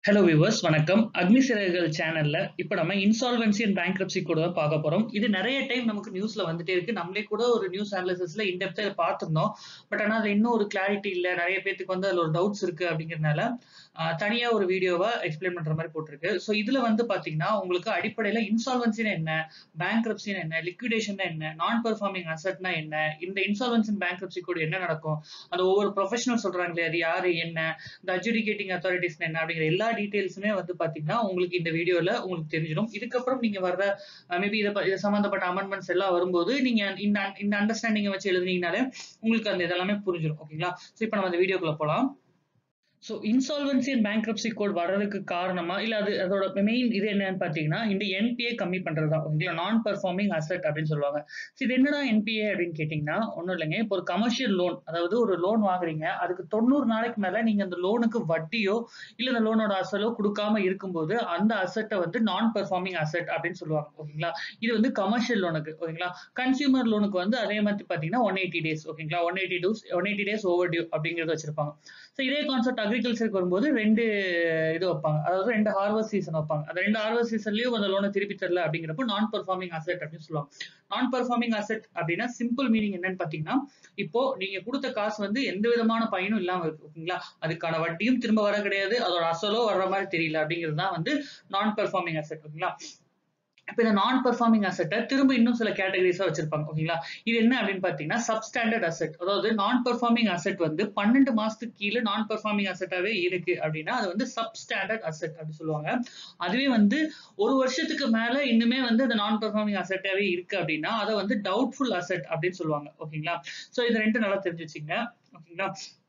hello viewers வணக்கம் அக்னி சிறகுகள் சேனல்ல இப்போ நம்ம இன்சால்வன்சி அண்ட் பேங்க்ரப்சி கூட தான் பார்க்க போறோம் இது நிறைய டைம் நமக்கு நியூஸ்ல வந்துட்டே இருக்கு நம்மளே கூட ஒரு நியூஸ் அனாலிசிஸ்ல இன்டெப்தா இதை பார்த்திருந்தோம் பட் ஆனா அது இன்னும் ஒரு கிளாரிட்டி இல்ல நிறைய பேத்துக்கு வந்து அதுல ஒரு டவுட்ஸ் இருக்கு அப்படிங்கறதுனால ஆஹ், தனியா ஒரு வீடியோவை எக்ஸ்பிளைன் பண்ற மாதிரி போட்டிருக்கு ஸோ இதுல வந்து பாத்தீங்கன்னா உங்களுக்கு அடிப்படையில இன்சால்வன்சினா என்ன பேங்க்ரப்சினா என்ன லிக்விடேஷன் என்ன நான் பெர்ஃபார்மிங் அசட்னா என்ன இந்த இன்சால்வன்சி அண்ட் பேங்க்ரப்சி கூட என்ன நடக்கும் அது ஒவ்வொரு ப்ரொஃபஷனல் சொல்றாங்களே அது யாரு என்ன இந்த அட்ஜுடிகேட்டிங் அத்தாரிட்டிஸ் என்ன அப்படிங்கிற எல்லா டீடைல்ஸுமே வந்து பாத்தீங்கன்னா உங்களுக்கு இந்த வீடியோல உங்களுக்கு தெரிஞ்சிடும் இதுக்கப்புறம் நீங்க வர்ற மேபி இதை ப- இது சம்பந்தப்பட்ட அமெண்ட்மெண்ட்ஸ் எல்லாம் வரும்போது நீங்க இந்த இந்த அண்டர்ஸ்டாண்டிங்கை வச்சு எழுதுனீங்கனாலே உங்களுக்கு அந்த இதெல்லாமே புரிஞ்சிடும் ஓகேங்களா ஸோ இப்போ நம்ம அந்த வீடியோக்குள்ள போலாம் so insolvency and bankruptcy code வர்றதுக்கு காரணமா இல்ல அது அதோட மெயின் இது என்னன்னு பாத்தீங்கன்னா இந்த என்பிஏ கம்மி பண்றதா ஓகேங்களா நான் பெர்ஃபார்மிங் அசெட் அப்படின்னு சொல்லுவாங்க So இது என்னடா என்பிஏ அப்படின்னு கேட்டீங்கன்னா ஒன்றும் இல்லைங்க இப்போ ஒரு கமர்ஷியல் லோன் அதாவது ஒரு லோன் வாங்குறீங்க அதுக்கு தொண்ணூறு நாளைக்கு மேல நீங்க அந்த லோனுக்கு வட்டியோ இல்ல அந்த லோனோட அசலோ கொடுக்காம இருக்கும்போது அந்த அசெட்டை வந்து நான் பெர்ஃபார்மிங் அசெட் அப்படின்னு சொல்லுவாங்க ஓகேங்களா இது வந்து கமர்ஷியல் லோனுக்கு ஓகேங்களா கன்சியூமர் லோனுக்கு வந்து அதே மாதிரி பாத்தீங்கன்னா ஒன் எயிட்டி டேஸ் ஓகேங்களா one eighty twos one eighty days overdue அப்படிங்கறது வச்சிருப்பாங்க ஸோ இதே கான்செப்ட் அக்ரிகல்ச்சருக்கு வரும்போது ரெண்டு இது வைப்பாங்க அதாவது ரெண்டு ஹார்வஸ்ட் சீசன் வைப்பாங்க அந்த ரெண்டு ஹார்வஸ்ட் சீசன்லயும் அந்த லோனை திருப்பி தரல அப்படிங்கிறப்போ நான் பெர்ஃபார்மிங் அசெட் அப்படின்னு சொல்லுவாங்க நான் பெர்ஃபார்மிங் அசெட் அப்படின்னா சிம்பிள் மீனிங் என்னன்னு பாத்தீங்கன்னா இப்போ நீங்க கொடுத்த காசு வந்து எந்த விதமான பயனும் இல்லாம இருக்கு ஓகேங்களா அதுக்கான வட்டியும் திரும்ப வர கிடையாது அதோட அசலோ வர்ற மாதிரி தெரியல அப்படிங்கிறது தான் வந்து நான் பெர்ஃபார்மிங் அசெட் ஓகேங்களா இப்போ இந்த நான் பெர்ஃபார்மிங் அசெட்டை திரும்ப இன்னும் சில கேட்டகரிஸா வச்சிருப்பாங்க ஓகேங்களா இது என்ன அப்படின்னு பாத்தீங்கன்னா சப்ஸ்டாண்டர்ட் அசெட் அதாவது நான் பெர்ஃபார்மிங் அசெட் வந்து பன்னெண்டு மாசத்துக்கு கீழே நான் பெர்ஃபார்மிங் அசெட்டாவே இருக்கு அப்படின்னா அது வந்து சப்ஸ்டாண்டர்ட் அசெட் அப்படின்னு சொல்லுவாங்க அதுவே வந்து ஒரு வருஷத்துக்கு மேல இன்னுமே வந்து அந்த நான் பெர்ஃபார்மிங் அசெட்டாவே இருக்கு அப்படின்னா அதை வந்து டவுட்ஃபுல் அசெட் அப்படின்னு சொல்லுவாங்க ஓகேங்களா சோ இது ரெண்டு நல்லா தெரிஞ்சு வச்சுங்க ஓகேங்களா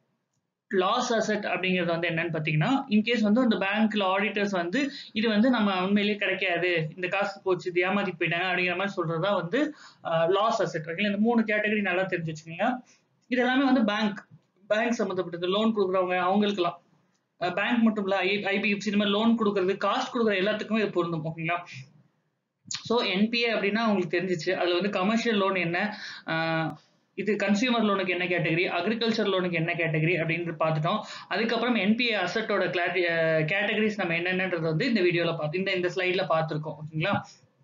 லாஸ் அசெட் அப்படிங்கிறது வந்து என்னன்னு பாத்தீங்கன்னா இன்கேஸ் வந்து அந்த பேங்க்ல ஆடிட்டர்ஸ் வந்து இது வந்து நம்ம உண்மையிலேயே கிடைக்காது இந்த காசு போச்சு இது ஏமாத்தி போயிட்டாங்க அப்படிங்கிற மாதிரி சொல்றதா வந்து லாஸ் அசெட் ஓகேங்களா இந்த மூணு கேட்டகரி நல்லா தெரிஞ்சு வச்சுக்கோங்க இது எல்லாமே வந்து பேங்க் பேங்க் சம்மந்தப்பட்டது லோன் கொடுக்குறவங்க அவங்களுக்குலாம் பேங்க் மட்டும் இல்ல ஐபிஎஃப்சி இந்த மாதிரி லோன் கொடுக்கறது காஸ்ட் கொடுக்குற எல்லாத்துக்குமே இது பொருந்தும் ஓகேங்களா ஸோ என்பிஏ அப்படின்னா உங்களுக்கு தெரிஞ்சிச்சு அதுல வந்து கமர்ஷியல் லோன் என்ன ஆஹ் இது கன்சியூமர் லோனுக்கு என்ன கேட்டகரி அக்ரிகல்ச்சர் லோனுக்கு என்ன கேட்டகரி அப்படின்னு பார்த்துட்டோம் அதுக்கப்புறம் என்பிஏ அசட்டோட கேட்டகரிஸ் நம்ம என்னென்னன்றது வந்து இந்த வீடியோல பார்த்து இந்த இந்த ஸ்லைட்ல பார்த்துருக்கோம் ஓகேங்களா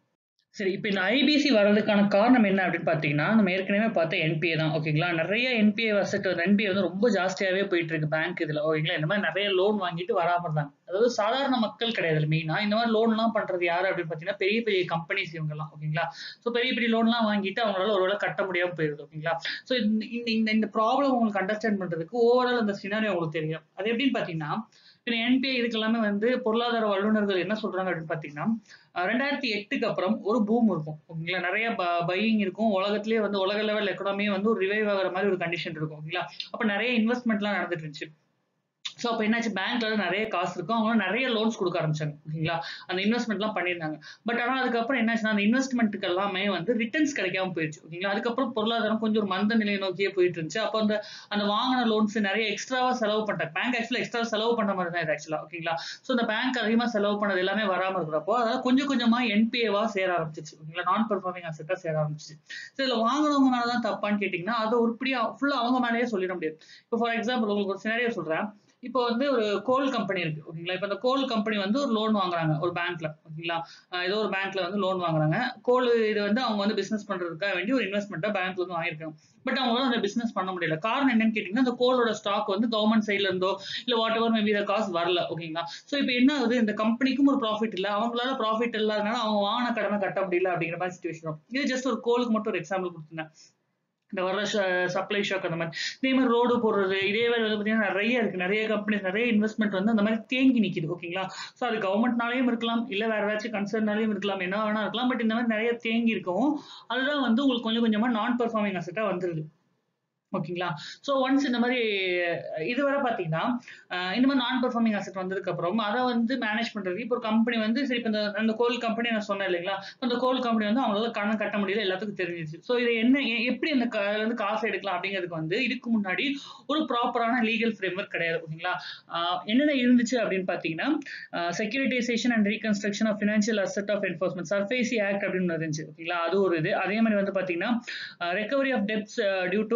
சரி இப்போ இந்த ஐபிசி வர்றதுக்கான காரணம் என்ன அப்படின்னு பார்த்தீங்கன்னா நம்ம ஏற்கனவே பார்த்த என்பிஏ தான் ஓகேங்களா நிறைய என்பிஏ அசெட் என்பிஏ வந்து ரொம்ப ஜாஸ்தியாகவே போயிட்டு இருக்கு பேங்க் இதில் ஓகேங்களா இந்த மாதிரி நிறைய லோன் வாங்கிட்டு வராம இருந்தாங்க அதாவது சாதாரண மக்கள் கிடையாது மெயினாக இந்த மாதிரி லோன்லாம் பண்றது யாரு அப்படின்னு பார்த்தீங்கன்னா பெரிய பெரிய கம்பெனிஸ் இவங்கெல்லாம் ஓகேங்களா ஸோ பெரிய பெரிய லோன்லாம் வாங்கிட்டு அவங்களால ஒரு வேளை கட்ட முடியாம போயிருது ஓகேங்களா ஸோ இந்த இந்த இந்த ப்ராப்ளம் உங்களுக்கு அண்டர்ஸ்டாண்ட் பண்றதுக்கு ஓவரால் அந்த சினாரியோ உங்களுக்கு தெரியும் அது எப்படின்னு பார்த்தீங்கன்னா இப்போ என்பிஐ இதுக்கு எல்லாமே வந்து பொருளாதார வல்லுநர்கள் என்ன சொல்றாங்க அப்படின்னு பார்த்தீங்கன்னா அஹ் ரெண்டாயிரத்தி எட்டுக்கு அப்புறம் ஒரு பூம் இருக்கும் ஓகேங்களா நிறைய பையிங் இருக்கும் உலகத்திலேயே வந்து உலக லெவல் எக்கனாமியே வந்து ஒரு ரிவைவ் ஆகிற மாதிரி ஒரு கண்டிஷன் இருக்கும் ஓகேங்களா அப்ப நிறைய இன்வெஸ்ட்மெண்ட்லாம் நடந்துட்டு இருந்துச்சு ஸோ அப்போ என்னாச்சு பேங்க்ல நிறைய காசு இருக்கும் அவங்க நிறைய லோன்ஸ் கொடுக்க ஆரம்பிச்சாங்க ஓகேங்களா அந்த இன்வெஸ்ட்மெண்ட்லாம் பண்ணியிருந்தாங்க பட் ஆனால் அதுக்கப்புறம் என்னாச்சுன்னா அந்த இன்வெஸ்ட்மெண்ட்டுக்கு எல்லாமே வந்து ரிட்டர்ன்ஸ் கிடைக்காம போயிடுச்சு ஓகேங்களா அதுக்கப்புறம் பொருளாதாரம் கொஞ்சம் ஒரு மந்த நிலையை நோக்கியே போயிட்டு இருந்துச்சு அப்போ அந்த அந்த வாங்கின லோன்ஸ் நிறைய எக்ஸ்ட்ராவா செலவு பண்ணிட்டாங்க பேங்க் ஆக்சுவலாக எக்ஸ்ட்ரா செலவு பண்ண மாதிரி தான் இது ஆக்சுவலா ஓகேங்களா ஸோ இந்த பேங்க் அதிகமாக செலவு பண்ணது எல்லாமே வராம இருக்கிறப்போ அதாவது கொஞ்சம் கொஞ்சமா என்பிஏவா சேர ஆரம்பிச்சிச்சு ஓகேங்களா நான் பெர்ஃபார்மிங் அசெட்டா சேர ஆரம்பிச்சிச்சு ஸோ இதுல வாங்கினவங்க மேலதான் தப்பான்னு கேட்டீங்கன்னா அதை உருப்படியா ஃபுல்லா அவங்க மேலேயே சொல்லிட முடியாது இப்போ ஃபார் எக்ஸாம்பிள் உங்களுக்கு ஒரு சினாரியோ சொல்றேன் இப்போ வந்து ஒரு கோல் கம்பெனி இருக்கு ஓகேங்களா இப்போ இந்த கோல் கம்பெனி வந்து ஒரு லோன் வாங்குறாங்க ஒரு பேங்க்ல ஓகேங்களா அஹ் ஏதோ ஒரு பேங்க்ல வந்து லோன் வாங்குறாங்க கோல் இது வந்து அவங்க வந்து பிசினஸ் பண்றதுக்காக வேண்டி ஒரு இன்வெஸ்ட்மெண்ட்டா பேங்க்ல இருந்து வாங்கியிருக்காங்க பட் அவங்களால அந்த பிசினஸ் பண்ண முடியல காரணம் என்னன்னு கேட்டீங்கன்னா அந்த கோலோட ஸ்டாக் வந்து கவர்மெண்ட் சைட்ல இருந்தோ இல்ல வாட் எவர் மேபி காசு வரல ஓகேங்களா சோ இப்போ என்ன ஆகுது இந்த கம்பெனிக்கும் ஒரு ப்ராஃபிட் இல்ல அவங்களால ப்ராஃபிட் இல்லாதனால அவங்க வாங்கின கடமை கட்ட முடியல அப்படிங்கிற மாதிரி சுச்சுவேஷன் இது ஜஸ்ட் ஒரு கோலுக்கு மட்டும் ஒரு எக்ஸாம்பிள் கொடுத்துருந்தேன் இந்த வர சப்ளை ஷாக் அந்த மாதிரி இதே மாதிரி ரோடு போடுறது இதே மாதிரி வந்து பார்த்தீங்கன்னா நிறைய இருக்கு நிறைய கம்பெனிஸ் நிறைய இன்வெஸ்ட்மெண்ட் வந்து அந்த மாதிரி தேங்கி நிக்குது ஓகேங்களா ஸோ அது கவர்மெண்ட்னாலையும் இருக்கலாம் இல்லை வேற ஏதாச்சும் கன்சர்னாலையும் இருக்கலாம் என்ன வேணா இருக்கலாம் பட் இந்த மாதிரி நிறைய தேங்கி இருக்கவும் அதுதான் வந்து உங்களுக்கு கொஞ்சம் கொஞ்சமா நான் பெர்ஃபார்மிங் அசெட்டா வந்துருது ஓகேங்களா ஸோ ஒன்ஸ் இந்த மாதிரி இதுவரை பார்த்தீங்கன்னா அஹ் இந்த மாதிரி நான் பெர்ஃபார்மிங் அசெட் வந்ததுக்கு அப்புறம் அதை வந்து மேனேஜ் பண்றது இப்போ ஒரு கம்பெனி வந்து சரி இப்போ இந்த அந்த கோல் கம்பெனி நான் சொன்னேன் இல்லைங்களா அந்த கோல் கம்பெனி வந்து அவங்களால கடன் கட்ட முடியல எல்லாத்துக்கும் தெரிஞ்சிச்சு ஸோ இது என்ன எ- எப்படி அந்த க- அதுல இருந்து காசு எடுக்கலாம் அப்படிங்கிறதுக்கு வந்து இதுக்கு முன்னாடி ஒரு ப்ராப்பரான லீகல் ஃப்ரேம்ஒர்க் கிடையாது ஓகேங்களா அஹ் என்னென்ன இருந்துச்சு அப்படின்னு பார்த்தீங்கன்னா securitisation and reconstruction of financial asset of enforcement SARFAESI act அப்படின்னு ஒண்ணு இருந்துச்சு ஓகேங்களா அது ஒரு இது அதே மாதிரி வந்து பார்த்தீங்கன்னா recovery of debts due to bank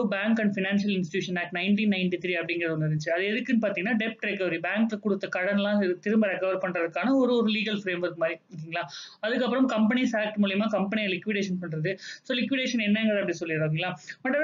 and financial institution act nineteen ninety three அப்படிங்கிறது ஒன்று இருந்துச்சு அது எதுக்குன்னு பார்த்தீங்கன்னா டெப்ட் ரெக்கவரி பேங்க்ல கொடுத்த கடன்லாம் இது திரும்ப ரெக்கவர் பண்றதுக்கான ஒரு ஒரு லீகல் ஃப்ரேம் ஒர்க் மாதிரி ஓகேங்களா அதுக்கப்புறம் கம்பெனிஸ் ஆக்ட் மூலியமா கம்பெனியை லிக்விடேஷன் பண்றது ஸோ லிக்விடேஷன் என்னங்கிறது அப்படி சொல்லிடுறாங்களா பட்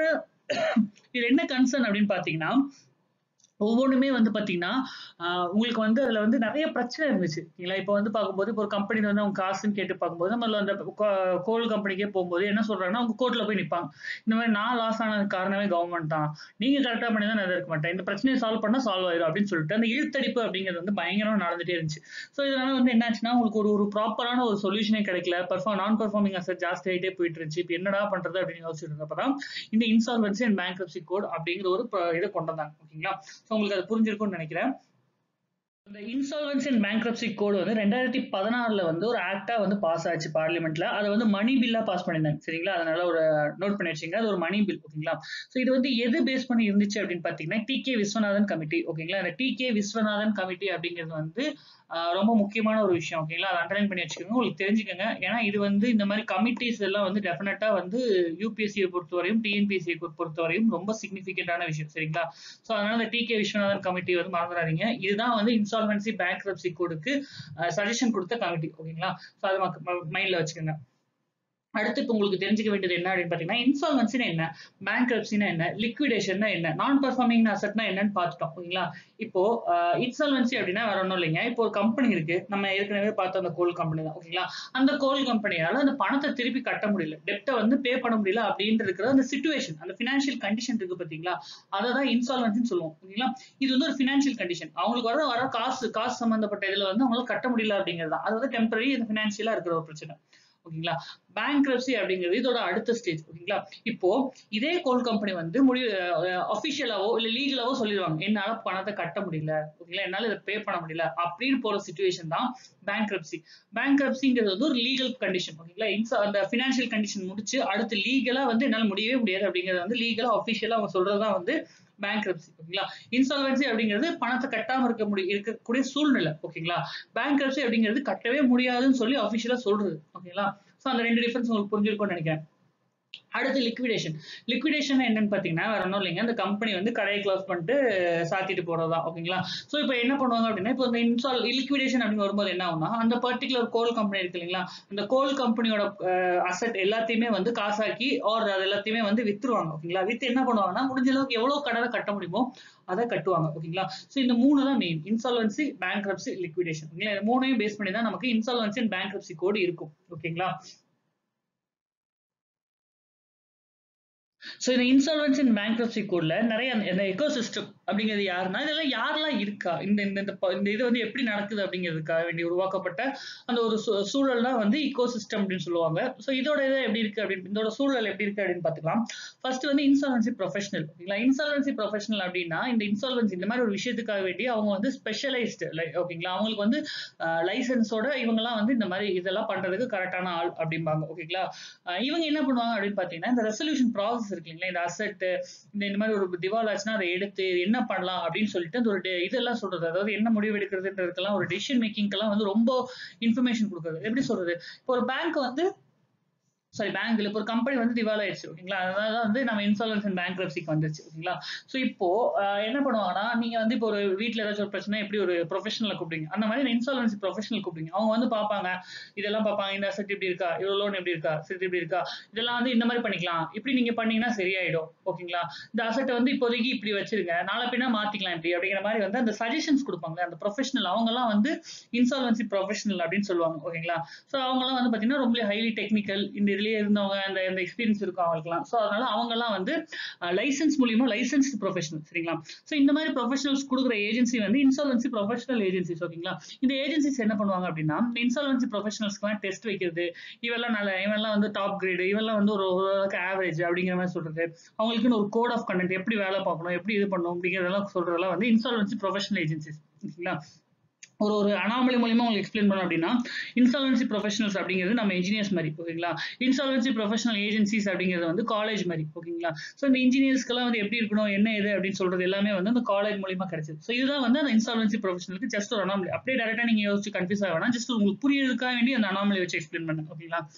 இது என்ன கன்சர்ன் அப்படின்னு பார்த்தீங்கன்னா ஒவ்வொன்றுமே வந்து பார்த்தீங்கன்னா ஆஹ் உங்களுக்கு வந்து அதில் வந்து நிறைய பிரச்சனை இருந்துச்சு இல்லைங்களா இப்போ வந்து பார்க்கும்போது இப்போ ஒரு கம்பெனி வந்து அவங்க காசுன்னு கேட்டு பார்க்கும்போது நம்ம அந்த கோல் கம்பெனிக்கே போகும்போது என்ன சொல்றாங்கன்னா அவங்க கோர்ட்டில் போய் நிற்பாங்க இந்த மாதிரி நான் லாஸ் ஆனதுக்கு காரணமே கவர்மெண்ட் தான் நீங்கள் கரெக்டாக பண்ணி தான் நான் இருக்க மாட்டேன் இந்த பிரச்சனையை சால்வ் பண்ணால் சால்வ் ஆயிரும் அப்படின்னு சொல்லிட்டு அந்த இழுத்தடிப்பு அப்படிங்கிறது வந்து பயங்கரமாக நடந்துட்டே இருந்துச்சு ஸோ இதனால வந்து என்னாச்சுன்னா உங்களுக்கு ஒரு ஒரு ப்ராப்பரான ஒரு சொல்யூஷனே கிடைக்கல பர்ஃபார்ம் நான் பர்ஃபார்மிங் அசட் ஜாஸ்தி ஆகிட்டே போயிட்டு இருந்துச்சு இப்போ என்னடா பண்றது அப்படின்னு யோசிச்சுட்டு இருந்தப்ப தான் இந்த இன்சால்வன்சி அண்ட் பேங்க்ரப்சி கோட் அப்படிங்கிற ஒரு ப- இதை கொண்டு வந்தாங்க ஓகேங்களா ஸோ உங்களுக்கு அது புரிஞ்சிருக்கும்னு நினைக்கிறேன் இந்த இன்சால்வன்சி அண்ட் பேங்க்ரப்சி கோடு வந்து ரெண்டாயிரத்தி பதினாறுல வந்து ஒரு ஆக்டா வந்து பாஸ் ஆச்சு பார்லிமெண்ட்ல அதை வந்து மணி பில்லா பாஸ் பண்ணியிருந்தாங்க சரிங்களா அதனால ஒரு நோட் பண்ணி வச்சுங்க அது ஒரு மணி பில் ஓகேங்களா ஸோ இது வந்து எது பேஸ் பண்ணி இருந்துச்சு அப்படின்னு பார்த்தீங்கன்னா டி கே விஸ்வநாதன் கமிட்டி ஓகேங்களா அந்த டி கே விஸ்வநாதன் கமிட்டி அப்படிங்கிறது வந்து ஆஹ் ரொம்ப முக்கியமான ஒரு விஷயம் ஓகேங்களா அதை அண்டர்லைன் பண்ணி வச்சுக்கோங்க உங்களுக்கு தெரிஞ்சுக்கோங்க ஏன்னா இது வந்து இந்த மாதிரி கமிட்டிஸ் எல்லாம் வந்து டெஃபினட்டா வந்து யூபிஎஸ்சியை பொறுத்தவரையும் டிஎன்பிஎஸ்சியை பொறுத்தவரையும் ரொம்ப சிக்னிஃபிகண்டான விஷயம் சரிங்களா ஸோ அதனால இந்த டி கே விஸ்வநாதன் கமிட்டி வந்து மறந்துடாதீங்க இதுதான் வந்து இன்சால்வன்சி பேங்க்ரப்சி கோடுக்கு சஜஷன் கொடுத்த கமிட்டி ஓகேங்களா ஸோ அதை மைண்ட்ல வச்சுக்கோங்க அடுத்து இப்போ உங்களுக்கு தெரிஞ்சுக்க வேண்டியது என்ன அப்படின்னு பார்த்தீங்கன்னா இன்சால்வன்சினா என்ன பேங்க்ரப்சினா என்ன லிக்விடேஷன்னா என்ன நான் பர்ஃபார்மிங் அசட்னா என்னன்னு பார்த்துட்டோம் ஓகேங்களா இப்போ இன்சால்வன்சி அப்படின்னா வேற ஒன்றும் இல்லைங்க இப்போ ஒரு கம்பெனி இருக்கு நம்ம ஏற்கனவே பார்த்த அந்த கோல் கம்பெனி தான் ஓகேங்களா அந்த கோல் கம்பெனியால அந்த பணத்தை திருப்பி கட்ட முடியல டெப்டை வந்து பே பண்ண முடியல அப்படின்னு இருக்கிற அந்த சுச்சுவேஷன் அந்த ஃபினான்ஷியல் கண்டிஷன் இருக்கு பார்த்தீங்களா அதை தான் இன்சால்வன்சின்னு சொல்லுவோம் ஓகேங்களா இது வந்து ஒரு ஃபினான்ஷியல் கண்டிஷன் அவங்களுக்கு வர வர காசு காசு சம்பந்தப்பட்ட இதுல வந்து அவங்களால கட்ட முடியல அப்படிங்கிறது தான் அது வந்து டெம்பரரி இந்த ஃபினான்ஷியலா இருக்கிற ஒரு பிரச்சனை ஓகேங்களா பேங்க்ரப்சி அப்படிங்கிறது இதோட அடுத்த ஸ்டேஜ் ஓகேங்களா இப்போ இதே கோல் கம்பெனி வந்து முடிவு அஃபிஷியலாவோ இல்ல லீகலாவோ சொல்லிடுவாங்க என்னால பணத்தை கட்ட முடியல ஓகேங்களா என்னால இதை பே பண்ண முடியல அப்படின்னு போற சுச்சுவேஷன் தான் பேங்க்ரப்சி பேங்க்ரப்சிங்கிறது வந்து ஒரு லீகல் கண்டிஷன் ஓகேங்களா இன்சா அந்த ஃபினான்ஷியல் கண்டிஷன் முடிச்சு அடுத்து லீகலா வந்து என்னால முடியவே முடியாது அப்படிங்கறது வந்து லீகலா அஃபிஷியலா அவங்க சொல்றதுதான் வந்து பேங்க்ரப்சி ஓகேங்களா இன்சால்வன்சி அப்படிங்கிறது பணத்தை கட்டாம இருக்க முடியும் இருக்கக்கூடிய சூழ்நிலை ஓகேங்களா பேங்க்ரப்சி அப்படிங்கிறது கட்டவே முடியாதுன்னு சொல்லி அஃபிஷியலா சொல்றது ஓகேங்களா ஸோ அந்த ரெண்டு டிஃபரன்ஸ் உங்களுக்கு புரிஞ்சிருக்கும்னு நினைக்கிறேன் அடுத்து லிக்விடேஷன் லிக்விடேஷன் என்னன்னு பார்த்தீங்கன்னா வேற ஒன்றும் இல்லைங்க அந்த கம்பெனி வந்து கடையை க்ளோஸ் பண்ணிட்டு சாத்திட்டு போறது தான் ஓகேங்களா ஸோ இப்போ என்ன பண்ணுவாங்க அப்படின்னா இப்போ இந்த இன்ஸ்டால் லிக்விடேஷன் அப்படின்னு வரும்போது என்ன ஆகும்னா அந்த பர்டிகுலர் கோல் கம்பெனி இருக்கு இல்லைங்களா அந்த கோல் கம்பெனியோட அசட் எல்லாத்தையுமே வந்து காசாக்கி ஆர் அது எல்லாத்தையுமே வந்து வித்துருவாங்க ஓகேங்களா வித்து என்ன பண்ணுவாங்கன்னா முடிஞ்ச அளவுக்கு எவ்வளவு கடனை கட்ட முடியுமோ அதை கட்டுவாங்க ஓகேங்களா ஸோ இந்த மூணு தான் மெயின் இன்சால்வன்சி பேங்க்ரப்சி லிக்விடேஷன் ஓகேங்களா இந்த மூணையும் பேஸ் பண்ணி தான் நமக்கு இன்சால்வன்சி அண்ட் பேங்க்ரப்சி கோடு இருக்கும் ஓகேங்களா ஸோ இந்த இன்சால்வன்சி அண்ட் பேங்க்ரப்சி கோட்ல நிறைய அந்த- இந்த எக்கோ சிஸ்டம் அப்படிங்கிறது யாருன்னா இதெல்லாம் யாரெல்லாம் இருக்கா இந்த இந்த இந்த ப- இந்த இது வந்து எப்படி நடக்குது அப்படிங்கிறதுக்காக வேண்டி உருவாக்கப்பட்ட அந்த ஒரு சூ- சூழல் தான் வந்து இக்கோ சிஸ்டம் அப்படின்னு சொல்லுவாங்க ஸோ இதோட இது எப்படி இருக்கு அப்படின்னு இதோட சூழல் எப்படி இருக்கு அப்படின்னு பார்த்துக்கலாம் ஃபர்ஸ்ட் வந்து இன்சால்வன்சி ப்ரொஃபஷனல் ஓகேங்களா இன்சால்வன்சி ப்ரொஃபஷனல் அப்படின்னா இந்த இன்சால்வன்சி இந்த மாதிரி ஒரு விஷயத்துக்காக வேண்டி அவங்க வந்து ஸ்பெஷலைஸ்டு ஓகேங்களா அவங்களுக்கு வந்து லைசன்ஸோட இவங்கெல்லாம் வந்து இந்த மாதிரி இதெல்லாம் பண்றதுக்கு கரெக்டான ஆள் அப்படிம்பாங்க ஓகேங்களா அஹ் இவங்க என்ன பண்ணுவாங்க அப்படின்னு பார்த்தீங்கன்னா இந்த ரெசல்யூஷன் ப்ராசஸ் இருக்கு இல்லைங்களா இந்த அசெட் இந்த இந்த மாதிரி ஒரு திவால் ஆச்சுன்னா அதை எடுத்து என்ன பண்ணலாம் அப்படின்னு சொல்லிட்டு அந்த ஒரு de- இதெல்லாம் சொல்றது அதாவது என்ன முடிவு எடுக்கிறதுன்றதுக்கெல்லாம் ஒரு டெசிஷன் மேக்கிங்க்கெல்லாம் வந்து ரொம்ப இன்ஃபர்மேஷன் கொடுக்குறது எப்படி சொல்றது இப்போ ஒரு பேங்க் வந்து சாரி பேங்க்ல இப்போ ஒரு கம்பெனி வந்து திவால் ஆயிடுச்சு ஓகேங்களா அதனால வந்து நம்ம இன்சால்வன்ஸ் அண்ட் பேங்க்ரப்சிக்கு வந்துருச்சு ஓகேங்களா ஸோ இப்போ ஆஹ் என்ன பண்ணுவாங்கன்னா நீங்க வந்து இப்போ ஒரு வீட்ல ஏதாச்சும் ஒரு பிரச்சனை எப்படி ஒரு ப்ரொஃபஷனலை கூப்பிடுங்க அந்த மாதிரி இன்சால்வன்சி ப்ரொஃபஷனல் கூப்பிடுங்க அவங்க வந்து பார்ப்பாங்க இதெல்லாம் பார்ப்பாங்க இந்த அசெட் இப்படி இருக்கா இவ்வளோ லோன் எப்படி இருக்கா செட் இப்படி இருக்கா இதெல்லாம் வந்து இந்த மாதிரி பண்ணிக்கலாம் இப்படி நீங்க பண்ணீங்கன்னா சரியாயிடும் ஓகேங்களா இந்த அசெட்டை வந்து இப்போதைக்கு இப்படி வச்சிருங்க நாளை பின்னா மாத்திக்கலாம் இப்படி அப்படிங்கிற மாதிரி வந்து அந்த சஜஷன்ஸ் கொடுப்பாங்க அந்த ப்ரொஃபஷனல் அவங்கலாம் வந்து இன்சால்வன்சி ப்ரொஃபஷனல் அப்படின்னு சொல்லுவாங்க ஓகேங்களா ஸோ அவங்கலாம் வந்து பார்த்தீங்கன்னா ரொம்ப ஹைலி டெக்னிக்கல் இந்த இதுலயே இருந்தவங்க அந்த இந்த எக்ஸ்பீரியன்ஸ் இருக்கும் அவங்களுக்குலாம் ஸோ அதனால அவங்கலாம் வந்து லைசன்ஸ் மூலியமா லைசன்ஸ்டு ப்ரொஃபஷனல் சரிங்களா ஸோ இந்த மாதிரி ப்ரொஃபஷனல்ஸ் கொடுக்குற ஏஜென்சி வந்து இன்சால்வன்சி ப்ரொஃபஷனல் ஏஜென்சிஸ் ஓகேங்களா இந்த ஏஜென்சிஸ் என்ன பண்ணுவாங்க அப்படின்னா இந்த இன்சால்வன்சி ப்ரொஃபஷனல்ஸ்க்குலாம் டெஸ்ட் வைக்கிறது இவெல்லாம் நல்ல இவெல்லாம் வந்து டாப் கிரேடு இவெல்லாம் வந்து ஒரு ஓரளவுக்கு ஆவரேஜ் அப்படிங்கிற மாதிரி சொல்றது அவங்களுக்குன்னு ஒரு கோட் ஆஃப் கண்டென்ட் எப்படி வேலை பார்க்கணும் எப்படி இது பண்ணணும் அப்படிங்கிறதெல்லாம் சொல்றதெல்லாம் வந்து இன்சால்வன்சி ப்ரொஃபஷனல் ஏஜென்சிஸ் ஓகேங்களா ஒரு ஒரு அனாமலி மூலியமா உங்களுக்கு எக்ஸ்பிளைன் பண்ணோம் அப்படின்னா இன்சால்வன்சி ப்ரொஃபஷனல்ஸ் அப்படிங்கிறது நம்ம இன்ஜினியர்ஸ் மாதிரி ஓகேங்களா இன்சால்வன்சி ப்ரொஃபஷனல் ஏஜென்சிஸ் அப்படிங்கிறது வந்து காலேஜ் மாதிரி ஓகேங்களா ஸோ இந்த இன்ஜினியர்ஸ்க்கெல்லாம் வந்து எப்படி இருக்கணும் என்ன இது அப்படின்னு சொல்றது எல்லாமே வந்து அந்த காலேஜ் மூலியமா கிடைச்சது ஸோ இதுதான் வந்து அந்த இன்சால்வன்சி ப்ரொஃபஷனலுக்கு ஜஸ்ட் ஒரு அனாமலி அப்படியே டேரக்டா நீங்க யோசிச்சு கன்ஃபியூஸ் ஆக வேணாம் ஜஸ்ட் உங்களுக்கு புரியறதுக்காக வேண்டி அந்த அனாமலி வச்சு எக்ஸ்பிளைன் பண்ணேன் ஓகேங்களா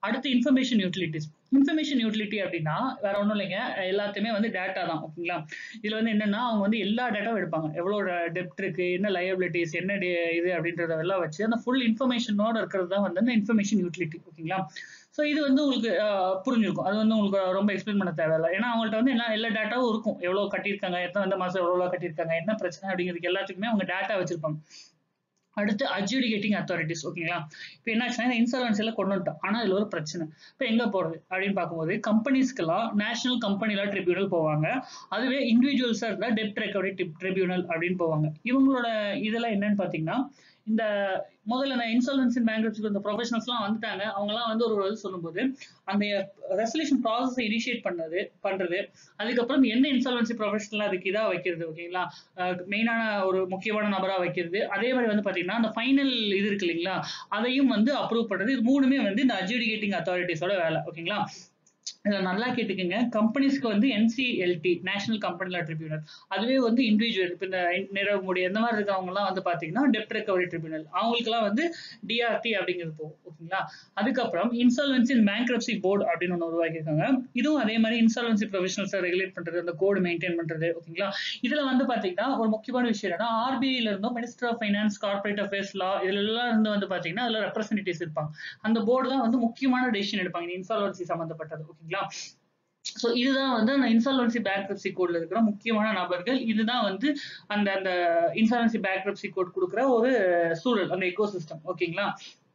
அடுத்து இன்ஃபர்மேஷன் யூட்டிலிட்டிஸ் இன்ஃபர்மேஷன் யூட்டிலிட்டி அப்படின்னா வேற ஒன்றும் இல்லைங்க எல்லாத்தையுமே வந்து டேட்டா தான் ஓகேங்களா இதுல வந்து என்னன்னா அவங்க வந்து எல்லா டேட்டாவும் எடுப்பாங்க எவ்வளோ டெப்ட் இருக்கு என்ன லயபிலிட்டிஸ் என்ன இது அப்படின்றதெல்லாம் வச்சு அந்த ஃபுல் இன்ஃபர்மேஷனோட இருக்கிறது தான் வந்து அந்த இன்ஃபர்மேஷன் யூட்டிலிட்டி ஓகேங்களா ஸோ இது வந்து உங்களுக்கு புரிஞ்சிருக்கும் அது வந்து உங்களுக்கு ரொம்ப எக்ஸ்பிளைன் பண்ண தேவையில்லை ஏன்னா அவங்கள்ட்ட வந்து என்ன எல்லா டேட்டாவும் இருக்கும் எவ்வளோ கட்டியிருக்காங்க எத்தனை அந்த மாதம் எவ்வளோ கட்டியிருக்காங்க என்ன பிரச்சனை அப்படிங்கிறதுக்கு எல்லாத்துக்குமே அவங்க டேட்டா வச்சிருப்பாங்க அடுத்து அட்ஜுடிகேட்டிங் அத்தாரிட்டிஸ் ஓகேங்களா இப்போ என்னாச்சுன்னா இந்த இன்சூரன்ஸ் எல்லாம் கொண்டு வந்துட்டோம் ஆனால் இதில் ஒரு பிரச்சனை இப்போ எங்கே போகிறது அப்படின்னு பார்க்கும்போது கம்பெனிஸ்க்கெல்லாம் நேஷனல் கம்பெனிலாம் ட்ரிபியூனல் போவாங்க அதுவே இண்டிவிஜுவல்ஸாக இருந்தால் டெப்ட் ரெக்கவரி ட்ரிபியூனல் அப்படின்னு போவாங்க இவங்களோட இதெல்லாம் என்னன்னு பார்த்தீங்கன்னா இந்த முதல்ல இந்த இன்சூரன்ஸ் பேங்க் இந்த ப்ரொஃபஷனல்ஸ்லாம் வந்துட்டாங்க அவங்கலாம் வந்து ஒரு இது சொல்லும்போது அந்த ரெசல்யூஷன் ப்ராசஸ் இனிஷியேட் பண்ணது பண்றது அதுக்கப்புறம் என்ன இன்சால்வன்சி ப்ரொஃபஷனலா அதுக்கு இதா வைக்கிறது ஓகேங்களா மெயினான ஒரு முக்கியமான நபரா வைக்கிறது அதே மாதிரி வந்து பாத்தீங்கன்னா அந்த ஃபைனல் இது இருக்கு இல்லைங்களா அதையும் வந்து அப்ரூவ் பண்றது இது மூணுமே வந்து இந்த அட்ஜுடிகேட்டிங் அத்தாரிட்டிஸோட வேலை ஓகேங்களா இதை நல்லா கேட்டுக்கோங்க கம்பெனிஸ்க்கு வந்து NCLT national company law tribunal அதுவே வந்து இண்டிவிஜுவல் இப்போ இந்த நிறவுமுடி இந்த மாதிரி இருக்கவங்கலாம் வந்து பார்த்தீங்கன்னா டெப்ட் ரெக்கவரி ட்ரிபியூனல் அவங்களுக்குலாம் வந்து டிஆர்டி அப்படிங்கிறது போகும் ஓகேங்களா அதுக்கப்புறம் இன்சால்வன்சி அண்ட் பேங்க்ரப்சி போர்டு அப்படின்னு ஒன்று உருவாக்கியிருக்காங்க இதுவும் அதே மாதிரி இன்சால்வன்சி ப்ரொஃபஷனல்ஸை ரெகுலேட் பண்ணுறது அந்த கோடு மெயின்டைன் பண்ணுறது ஓகேங்களா இதில் வந்து பார்த்தீங்கன்னா ஒரு முக்கியமான விஷயம் என்னன்னா ஆர்பிஐல இருந்தும் minister of finance corporate affairs law இதுல எல்லாம் இருந்து வந்து பார்த்தீங்கன்னா அதில் ரெப்ரஸன்டேட்டிவ்ஸ் இருப்பாங்க அந்த போர்டு தான் வந்து முக்கியமான டெசிஷன் எடுப்பாங்க இந்த இன்சால்வன்சி சம்மந்தப்பட்டது ஓகேங்களா ஸோ இதுதான் வந்து அந்த இன்சால்வன்சி பேங்க்ரப்சி கோட்ல இருக்கிற முக்கியமான நபர்கள் இதுதான் வந்து அந்த அந்த இன்சால்வன்சி பேங்க்ரப்சி கோட் கொடுக்குற ஒரு சூழல் அந்த எக்கோ சிஸ்டம் ஓகேங்களா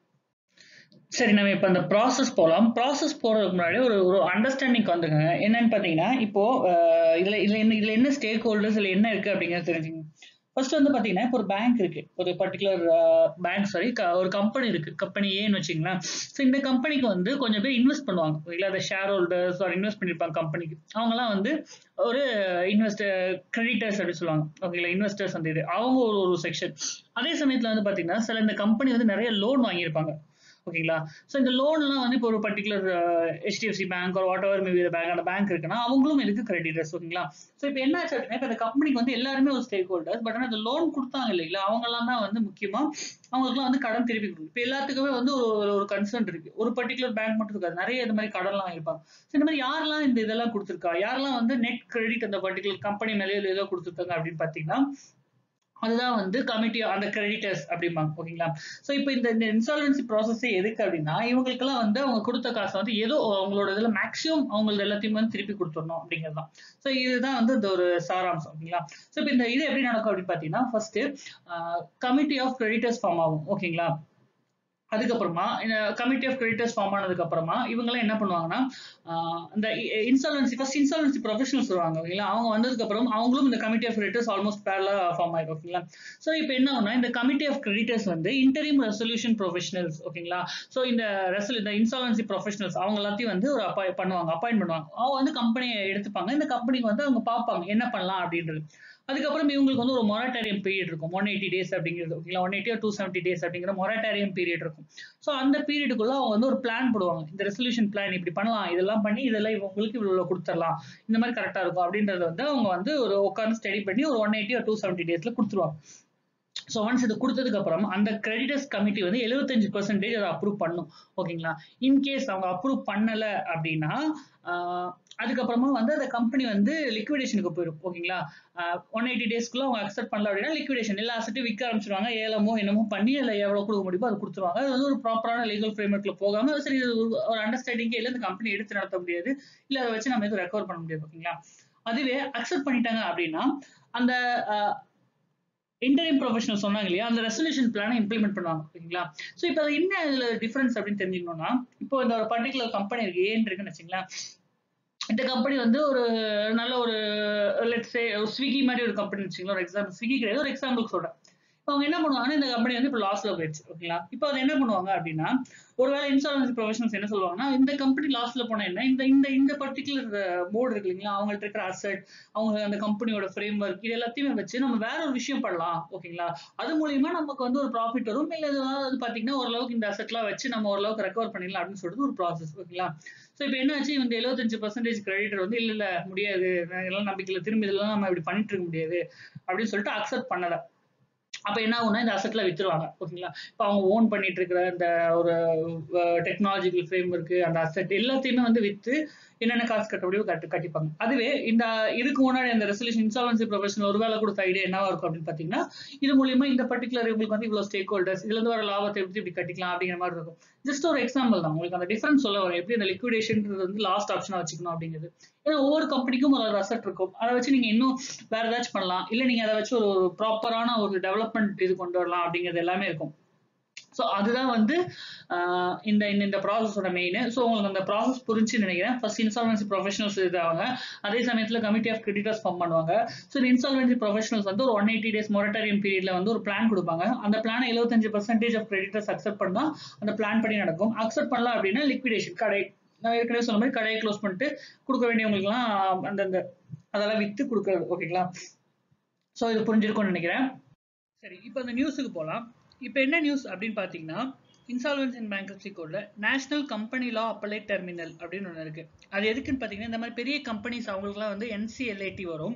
சரி நம்ம இப்போ அந்த ப்ராசஸ் போகலாம் ப்ராசஸ் போகிறதுக்கு முன்னாடி ஒரு ஒரு அண்டர்ஸ்டாண்டிங் வந்துங்க என்னன்னு பார்த்தீங்கன்னா இப்போ இதில் இதில் என்ன இதில் என்ன ஸ்டேக் ஹோல்டர்ஸ் இதில் என்ன இருக்குது அப்படிங்கிறது தெரிஞ்சுங்க ஃபர்ஸ்ட் வந்து பார்த்தீங்கன்னா இப்போ ஒரு பேங்க் இருக்கு ஒரு பர்டிகுலர் பேங்க் சாரி ஒரு கம்பெனி இருக்கு கம்பெனி ஏன்னு வச்சுங்களேன் ஸோ இந்த கம்பெனிக்கு வந்து கொஞ்சம் பேர் இன்வெஸ்ட் பண்ணுவாங்க ஓகேங்களா அந்த ஷேர் ஹோல்டர்ஸ் ஒரு இன்வெஸ்ட் பண்ணியிருப்பாங்க கம்பெனிக்கு அவங்கலாம் வந்து ஒரு இன்வெஸ்ட் கிரெடிட்டர்ஸ் அப்படின்னு சொல்லுவாங்க ஓகேங்களா இன்வெஸ்டர்ஸ் அந்த இது அவங்க ஒரு ஒரு செக்ஷன் அதே சமயத்தில் வந்து பார்த்தீங்கன்னா சில இந்த கம்பெனி வந்து நிறைய லோன் வாங்கியிருப்பாங்க ஓகேங்களா ஸோ இந்த லோன்லாம் வந்து இப்போ ஒரு பர்டிகுலர் ஹெச்டிஎஃப்சி பேங்க் ஒரு வாட் எவர் மேபி பேங்க் அந்த பேங்க் இருக்குன்னா அவங்களும் இதுக்கு கிரெடிட்டர்ஸ் ஓகேங்களா ஸோ இப்போ என்ன ஆச்சு அப்படின்னா இப்போ இந்த கம்பெனிக்கு வந்து எல்லாருமே ஒரு ஸ்டேக் ஹோல்டர்ஸ் பட் ஆனால் இந்த லோன் கொடுத்தாங்க இல்லைங்களா அவங்கெல்லாம் தான் வந்து முக்கியமா அவங்களுக்குலாம் வந்து கடன் திருப்பி கொடுக்கும் இப்போ எல்லாத்துக்குமே வந்து ஒரு ஒரு கன்சர்ன் இருக்கு ஒரு பர்டிகுலர் பேங்க் மட்டும் இருக்காது நிறைய இந்த மாதிரி கடன்லாம் வாங்கியிருப்பாங்க ஸோ இந்த மாதிரி யாரெல்லாம் இந்த இதெல்லாம் கொடுத்துருக்கா யாரெல்லாம் வந்து நெட் கிரெடிட் அந்த பர்டிகுலர் கம்பெனி மேலே ஏதோ கொடுத்துருக்காங்க அப்படின்னு பார்த்தீங்கன்னா அதுதான் வந்து கமிட்டி அந்த கிரெடிட்டர்ஸ் அப்படிம்பாங்க ஓகேங்களா ஸோ இப்போ இந்த இந்த இன்சால்வன்சி ப்ராசஸே எதுக்கு அப்படின்னா இவங்களுக்கெல்லாம் வந்து அவங்க கொடுத்த காசை வந்து ஏதோ அவங்களோட இதில் மேக்ஸிமம் அவங்களது எல்லாத்தையும் வந்து திருப்பி கொடுத்துடணும் அப்படிங்கிறது தான் ஸோ இதுதான் வந்து இந்த ஒரு சாராம்சம் ஓகேங்களா ஸோ இப்போ இந்த இது எப்படி நடக்கும் அப்படின்னு பார்த்தீங்கன்னா first committee of creditors form ஆகும் ஓகேங்களா அதுக்கப்புறமா இந்த கமிட்டி ஆஃப் கிரெடிட்டர்ஸ் ஃபார்ம் ஆனதுக்கு அப்புறமா இவங்கெல்லாம் என்ன பண்ணுவாங்கன்னா இந்த இன்சால்வன்சி ஃபர்ஸ்ட் இன்சால்வன்சி ப்ரொஃபஷனல்ஸ் வருவாங்க ஓகேங்களா அவங்க வந்ததுக்கு அப்புறம் அவங்களும் இந்த கமிட்டி ஆஃப் கிரெடிட்டர்ஸ் ஆல்மோஸ்ட் பேரலா ஃபார்ம் ஆயிடும் ஓகேங்களா ஸோ இப்போ என்ன ஆகுனா இந்த கமிட்டி ஆஃப் கிரெடிட்டர்ஸ் வந்து இன்டரிம் ரெசல்யூஷன் ப்ரொஃபஷனல்ஸ் ஓகேங்களா ஸோ இந்த ரெசல் இந்த இன்சால்வன்சி ப்ரொஃபஷனல்ஸ் அவங்க எல்லாத்தையும் வந்து ஒரு அப்பாய் பண்ணுவாங்க அப்பாயிண்ட் பண்ணுவாங்க அவங்க வந்து கம்பெனியை எடுத்துப்பாங்க இந்த கம்பெனிக்கு வந்து அவங்க பார்ப்பாங்க என்ன பண்ணலாம் அப்படின்றது அதுக்கப்புறம் இவங்களுக்கு வந்து ஒரு மொரட்டேரியம் பீரியட் இருக்கும் ஒன் எயிட்டி டேஸ் அப்படிங்கிறது ஓகேங்களா one eighty two seventy days அப்படிங்கிற மொரட்டேரியம் பீரியட் இருக்கும் ஸோ அந்த பீரியடுக்குள்ள அவங்க வந்து ஒரு பிளான் போடுவாங்க இந்த ரெசல்யூஷன் பிளான் இப்படி பண்ணலாம் இதெல்லாம் பண்ணி இதெல்லாம் இவங்களுக்கு இவ்வளோ கொடுத்துடலாம் இந்த மாதிரி கரெக்டாக இருக்கும் அப்படின்றத வந்து அவங்க வந்து ஒரு உட்காந்து ஸ்டடி பண்ணி ஒரு ஒன் எயிட்டி டூ செவன்ட்டி டேஸ்ல கொடுத்துருவாங்க ஸோ ஒன்ஸ் இது கொடுத்ததுக்கு அப்புறம் அந்த கிரெடிட்டர்ஸ் கமிட்டி வந்து எழுபத்தஞ்சு பர்சன்டேஜ் அதை அப்ரூவ் பண்ணும் ஓகேங்களா இன்கேஸ் அவங்க அப்ரூவ் பண்ணல அப்படின்னா அதுக்கப்புறமா வந்து அந்த கம்பெனி வந்து லிக்விடேஷனுக்கு போயிடும் ஓகேங்களா ஒன் எயிட்டி டேஸ்க்குள்ள அவங்க அக்செப்ட் பண்ணல அப்படின்னா லிக்விடேஷன் எல்லா அசட்டும் விற்க ஆரம்பிச்சிருவாங்க ஏலமோ என்னமோ பண்ணி அதில் எவ்வளோ கொடுக்க முடியுமோ அது கொடுத்துருவாங்க அது வந்து ஒரு ப்ராப்பரான லீகல் ஃப்ரேம்ஒர்க்ல போகாம சரி ஒரு அண்டர்ஸ்டாண்டிங்கே இல்லை இந்த கம்பெனி எடுத்து நடத்த முடியாது இல்லை அதை வச்சு நம்ம எதுவும் ரெக்கவர் பண்ண முடியாது ஓகேங்களா அதுவே அக்செப்ட் பண்ணிட்டாங்க அப்படின்னா அந்த இன்டரிம் ப்ரொஃபஷனல் சொன்னாங்க இல்லையா அந்த ரெசல்யூஷன் பிளானை இம்ப்ளிமெண்ட் பண்ணுவாங்க ஓகேங்களா ஸோ இப்போ அது என்ன இதுல டிஃபரன்ஸ் அப்படின்னு தெரிஞ்சுக்கணும்னா இப்போ இந்த ஒரு பர்டிகுலர் கம்பெனி இருக்கு ஏன் இருக்குன்னு வச்சுங்களேன் இந்த கம்பெனி வந்து ஒரு நல்ல ஒரு லெட்ஸே ஸ்விக்கி மாதிரி ஒரு கம்பெனி வச்சுங்களா ஒரு எக்ஸாம்பிள் ஸ்விக்கி கிடையாது ஒரு எக்ஸாம்பிளுக்கு சொல்றேன் இப்போ அவங்க என்ன பண்ணுவாங்கன்னா இந்த கம்பெனி வந்து இப்போ லாஸ்ல போயிடுச்சு ஓகேங்களா இப்போ அது என்ன பண்ணுவாங்க அப்படின்னா ஒருவேளை இன்சூரன்ஸ் ப்ரொஃபஷனல்ஸ் என்ன சொல்லுவாங்கன்னா இந்த கம்பெனி லாஸ்ல போனா என்ன இந்த இந்த இந்த பர்டிகுலர் போர்டு இருக்கு இல்லைங்களா அவங்கள்ட்ட இருக்கிற அசட் அவங்க அந்த கம்பெனியோட ஃப்ரேம் ஒர்க் இது எல்லாத்தையுமே வச்சு நம்ம வேற ஒரு விஷயம் பண்ணலாம் ஓகேங்களா அது மூலியமா நமக்கு வந்து ஒரு ப்ராஃபிட் வரும் இல்லை ஏதாவது பாத்தீங்கன்னா ஓரளவுக்கு இந்த அசட்லாம் வச்சு நம்ம ஓரளவுக்கு ரெக்கவர் பண்ணிடலாம் அப்படின்னு சொல்லிட்டு ஒரு ப்ராசஸ் ஓகேங்களா ஸோ இப்போ என்னாச்சு இந்த எழுபத்தஞ்சு பர்சன்டேஜ் கிரெடிட்டர் வந்து இல்லை இல்லை முடியாது எல்லாம் நம்பிக்கையில் திரும்பி இதெல்லாம் நம்ம இப்படி பண்ணிட்டு இருக்க முடியாது அப்படின்னு சொல்லிட்டு அக்செப்ட் பண்ணலை அப்ப என்ன ஆகும்னா இந்த அசெட்ல வித்துருவாங்க ஓகேங்களா இப்போ அவங்க ஓன் பண்ணிட்டு இருக்கிற இந்த ஒரு டெக்னாலஜிக்கல் ஃப்ரேம் இருக்கு அந்த அசெட் எல்லாத்தையுமே வந்து வித்து என்னென்ன காசு கட்ட முடியும் கட்டு கட்டிப்பாங்க அதுவே இந்த இதுக்கு முன்னாடி அந்த ரெசல்யூஷன் இன்சால்வன்சி ப்ரொஃபஷனல் ஒரு வேலை கொடுத்த ஐடியா என்னவா இருக்கும் அப்படின்னு பாத்தீங்கன்னா இது மூலியமா இந்த பர்டிகுலர் இவங்களுக்கு வந்து இவ்வளவு ஸ்டேக் ஹோல்டர்ஸ் இதுல இருந்து வர லாபத்தை எப்படி இப்படி கட்டிக்கலாம் அப்படிங்கிற மாதிரி இருக்கும் ஜஸ்ட் ஒரு எக்ஸாம்பிள் தான் உங்களுக்கு அந்த டிஃபரன்ஸ் சொல்ல வரும் எப்படி அந்த லிக்விடேஷன்ன்றது வந்து லாஸ்ட் ஆப்ஷனா வச்சுக்கணும் அப்படிங்கிறது ஏன்னா ஒவ்வொரு கம்பெனிக்கும் ஒரு அசெட் இருக்கும் அதை வச்சு நீங்க இன்னும் வேற ஏதாச்சும் பண்ணலாம் இல்ல நீங்க அதை வச்சு ஒரு ப்ராப்பரான ஒரு டெவலப்மெண்ட் இது கொண்டு வரலாம் அப்படிங்கிறது எல்லாமே இருக்கும் ஸோ அதுதான் வந்து இந்த இந்த ப்ராசஸோட மெயின் ஸோ உங்களுக்கு அந்த ப்ராசஸ் புரிஞ்சு நினைக்கிறேன் ஃபர்ஸ்ட் இன்சால்வன்சி ப்ரொஃபஷனல்ஸ் இதாங்க அதே சமயத்தில் கமிட்டி ஆஃப் கிரெடிட்டர்ஸ் ஃபார்ம் பண்ணுவாங்க ஸோ இந்த இன்சால்வன்சி ப்ரொஃபஷனல்ஸ் வந்து ஒரு ஒன் எயிட்டி டேஸ் மொரட்டரியம் பீரியட்ல வந்து ஒரு பிளான் கொடுப்பாங்க அந்த பிளான் எழுபத்தஞ்சு பர்சன்டேஜ் ஆஃப் கிரெடிட்டர்ஸ் அக்செப்ட் பண்ணா அந்த பிளான் படி நடக்கும் அக்செப்ட் பண்ணலாம் அப்படின்னா லிக்விடேஷன் கடை நான் ஏற்கனவே சொன்ன மாதிரி கடையை க்ளோஸ் பண்ணிட்டு கொடுக்க வேண்டியவங்களுக்குலாம் அந்தந்த அதெல்லாம் வித்து கொடுக்கறது ஓகேங்களா ஸோ இது புரிஞ்சிருக்கும்னு நினைக்கிறேன் சரி இப்போ அந்த நியூஸுக்கு போகலாம் இப்போ என்ன நியூஸ் அப்படின்னு பார்த்தீங்கன்னா இன்சால்வன்ஸ் அண்ட் பேங்க்ரப்சி கோட்ல national company law appellate terminal அப்படின்னு ஒன்று இருக்கு அது எதுக்குன்னு பார்த்தீங்கன்னா இந்த மாதிரி பெரிய கம்பெனிஸ் அவங்களுக்குலாம் வந்து என்சிஎல்ஐடி வரும்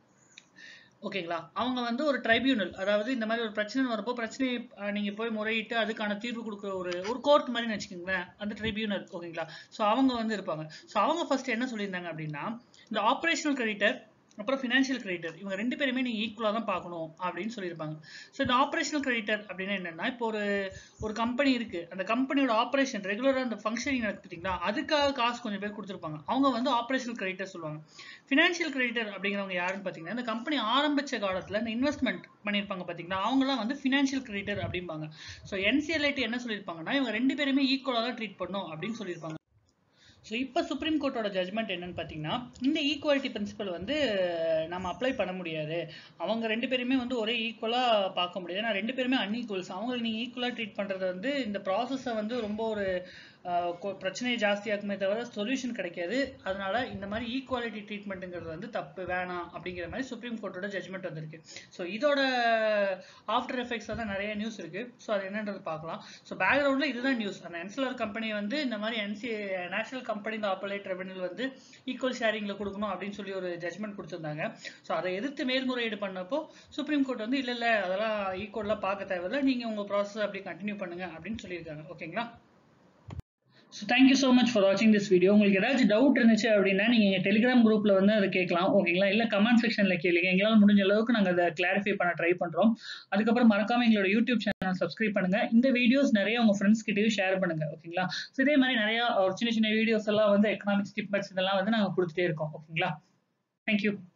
ஓகேங்களா அவங்க வந்து ஒரு ட்ரைபியூனல் அதாவது இந்த மாதிரி ஒரு பிரச்சனை வரப்போ பிரச்சனையை நீங்க போய் முறையிட்டு அதுக்கான தீர்வு கொடுக்குற ஒரு ஒரு கோர்ட் மாதிரி வச்சுக்கோங்களேன் அந்த ட்ரைபியூனல் ஓகேங்களா ஸோ அவங்க வந்து இருப்பாங்க ஸோ அவங்க ஃபர்ஸ்ட் என்ன சொல்லியிருந்தாங்க அப்படின்னா இந்த ஆப்ரேஷனல் கிரெடிட்டர் அப்புறம் ஃபினான்ஷியல் கிரெடிட்டர் இவங்க ரெண்டு பேருமே நீங்க ஈக்குவலா தான் பார்க்கணும் அப்படின்னு சொல்லியிருப்பாங்க ஸோ இந்த ஆப்ரேஷனல் கிரெடிட்டர் அப்படின்னா என்னன்னா இப்போ ஒரு ஒரு கம்பெனி இருக்கு அந்த கம்பெனியோட ஆப்ரேஷன் ரெகுலரா அந்த ஃபங்க்ஷனிங் நடக்கு பார்த்தீங்களா அதுக்காக காசு கொஞ்சம் பேர் கொடுத்துருப்பாங்க அவங்க வந்து ஆப்ரேஷனல் கிரெடிட்டர் சொல்லுவாங்க ஃபினான்ஷியல் கிரெடிட்டர் அப்படிங்கிறவங்க யாருன்னு பார்த்தீங்கன்னா இந்த கம்பெனி ஆரம்பிச்ச காலத்துல இந்த இன்வெஸ்ட்மெண்ட் பண்ணியிருப்பாங்க பார்த்தீங்களா அவங்கலாம் வந்து ஃபினான்ஷியல் கிரெடிட்டர் அப்படிம்பாங்க ஸோ என்சிஎல்ஐடி என்ன சொல்லியிருப்பாங்கன்னா இவங்க ரெண்டு பேருமே ஈக்குவலாக தான் ட்ரீட் பண்ணும் அப்படின்னு சொல்லியிருப்பாங்க ஸோ இப்போ சுப்ரீம் கோர்ட்டோட ஜட்மெண்ட் என்னன்னு பார்த்தீங்கன்னா இந்த ஈக்குவாலிட்டி பிரின்சிபல் வந்து நம்ம அப்ளை பண்ண முடியாது அவங்க ரெண்டு பேருமே வந்து ஒரே ஈக்குவலாக பார்க்க முடியாது ஏன்னா ரெண்டு பேருமே அன்ஈக்குவல்ஸ் அவங்களுக்கு நீங்கள் ஈக்குவலாக ட்ரீட் பண்ணுறது வந்து இந்த ப்ராசஸை வந்து ரொம்ப ஒரு பிரச்சனையை ஜாஸ்தியாக்குமே தவிர சொல்யூஷன் கிடைக்காது அதனால இந்த மாதிரி ஈக்குவாலிட்டி ட்ரீட்மெண்ட்டுங்கிறது வந்து தப்பு வேணாம் அப்படிங்கிற மாதிரி சுப்ரீம் கோர்ட்டோட ஜட்மெண்ட் வந்திருக்கு ஸோ இதோட ஆஃப்டர் எஃபெக்ட்ஸ் தான் நிறைய நியூஸ் இருக்கு ஸோ அது என்னன்றது பார்க்கலாம் ஸோ பேக்ரவுண்டில் இதுதான் நியூஸ் அந்த என்சிலர் கம்பெனி வந்து இந்த மாதிரி என்சி நேஷனல் கம்பெனி இந்த ஆப்பரேட் ரெவன்யூ வந்து ஈக்குவல் ஷேரிங்ல கொடுக்கணும் அப்படின்னு சொல்லி ஒரு ஜட்மெண்ட் கொடுத்துருந்தாங்க ஸோ அதை எதிர்த்து மேல்முறையீடு பண்ணப்போ சுப்ரீம் கோர்ட் வந்து இல்லை இல்லை அதெல்லாம் ஈக்குவலாக பார்க்க தேவையில்லை நீங்கள் உங்கள் ப்ராசஸ் அப்படி கண்டினியூ பண்ணுங்க அப்படின்னு சொல்லியிருக்காங்க ஓகேங்களா so thank you so much for வாட்சிங் திஸ் வீடியோ உங்களுக்கு ஏதாச்சும் டவுட் இருந்துச்சு அப்படின்னா நீங்கள் எங்கள் டெலிகிராம் குரூப்பில் வந்து அதை கேட்கலாம் ஓகேங்களா இல்லை கமெண்ட் செக்ஷனில் கேளுங்க எங்களால் முடிஞ்ச அளவுக்கு நாங்கள் அதை கிளாரிஃபை பண்ண ட்ரை பண்ணுறோம் அதுக்கப்புறம் மறக்காம எங்களோட யூடியூப் சேனல் சப்ஸ்கிரைப் பண்ணுங்க இந்த வீடியோஸ் நிறைய உங்கள் ஃப்ரெண்ட்ஸ் கிட்டயும் ஷேர் பண்ணுங்க ஓகேங்களா ஸோ இதே மாதிரி நிறைய ஒரு சின்ன சின்ன வீடியோஸ் எல்லாம் வந்து எக்கனாமிக்ஸ் டிப்மெட்ஸ் இதெல்லாம் வந்து நாங்கள் கொடுத்துட்டே இருக்கோம் ஓகேங்களா தேங்க்யூ